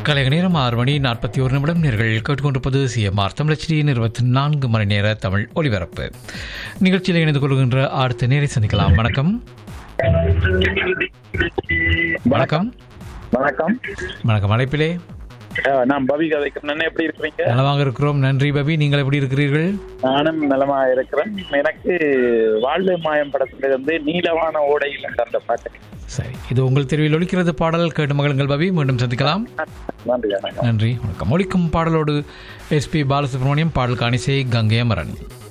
கலைக நேரம் ஆறு மணி நாற்பத்தி ஒரு நிமிடம் நேர்கள் கேட்டுக்கொண்டிருப்பது சிஎம்ஆர் தமிழச்சியின் இருபத்தி நான்கு மணி நேர தமிழ் ஒலிபரப்பு நிகழ்ச்சியில் இணைந்து கொள்கின்ற அடுத்த நேரை சந்திக்கலாம் வணக்கம் வணக்கம் வணக்கம் வணக்கம் அழைப்பிலே அஹ் நான் பவி கதைக்கிறேன் எப்படி இருக்கிறீங்க நலமாக இருக்கிறோம் நன்றி பபி நீங்கள் எப்படி இருக்கிறீர்கள் நானும் நலமா இருக்கிறேன் எனக்கு வாழ்வு மாயம் படத்திலிருந்து நீலவான ஓடையில் அந்த பாட்டு சரி இது உங்கள் தெருவில் ஒலிக்கிறது பாடல் கேட்டு மகளுங்கள் பபி மீண்டும் சந்திக்கலாம் நன்றி வணக்கம் நன்றி வணக்கம் ஒலிக்கும் பாடலோடு எஸ்பி பாலசுப்ரமணியம் பாடல் காணிசை கங்கை அமரன்